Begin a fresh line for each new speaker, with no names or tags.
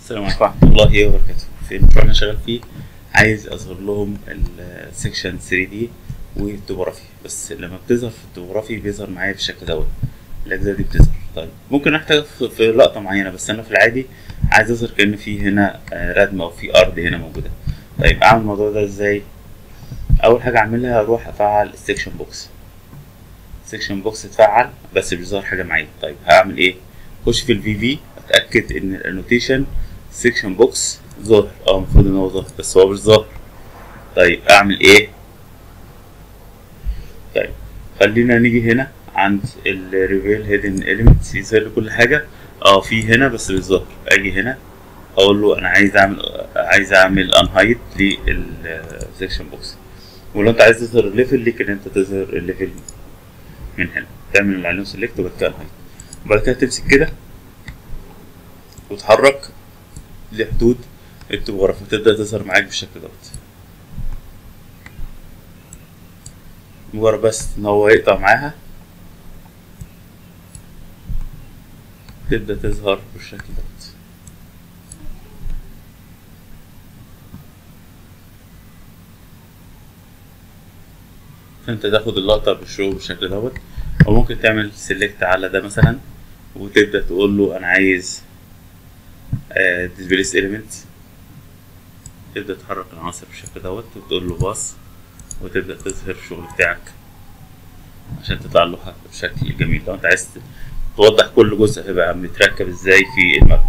السلام عليكم ورحمة الله وبركاته في المشروع اللي أنا شغال فيه عايز أظهر لهم السكشن 3 دي والتوبوغرافي بس لما بتظهر في التوبوغرافي بيظهر معايا بالشكل دوت الأجزاء دي بتظهر طيب ممكن أحتاج في في لقطة معينة بس أنا في العادي عايز أظهر كأن في هنا آه، ردم أو في أرض هنا موجودة طيب أعمل الموضوع ده إزاي؟ أول حاجة أعملها أروح أفعل السكشن بوكس السكشن بوكس اتفعل بس مش ظاهر حاجة معايا طيب هعمل إيه؟ أخش في الفي في أتأكد إن الأنوتيشن سيكشن بوكس ظاهر اه المفروض ان هو ظاهر بس هو مش ظاهر طيب اعمل ايه طيب خلينا نيجي هنا عند الريفيل هيدن اليمنتس يظهر لي كل حاجه اه في هنا بس مش ظاهر اجي هنا اقول له انا عايز اعمل عايز اعمل انهايد للسيكشن بوكس ولو انت عايز تظهر الليفل ليك ان انت تظهر الليفل من هنا تعمل عليهم سيلكت وبعد كده انهايد وبعد كده تمسك كده وتحرك لحدود التوبوغرافي تبدأ تظهر معاك بالشكل دوت مجرد بس ان هو يقطع معاها تبدأ تظهر بالشكل دوت فانت تاخد اللقطة بالشو بالشكل دوت او ممكن تعمل سيلكت على ده مثلا وتبدأ تقول له انا عايز ديسبليس اليمنت تبدا تحرك العناصر بالشكل دوت وتقول له باص وتبدا تظهر الشغل بتاعك عشان تطلع اللوحه بشكل جميل لو انت عايز توضح كل جزء هيبقى متركب ازاي في المبنى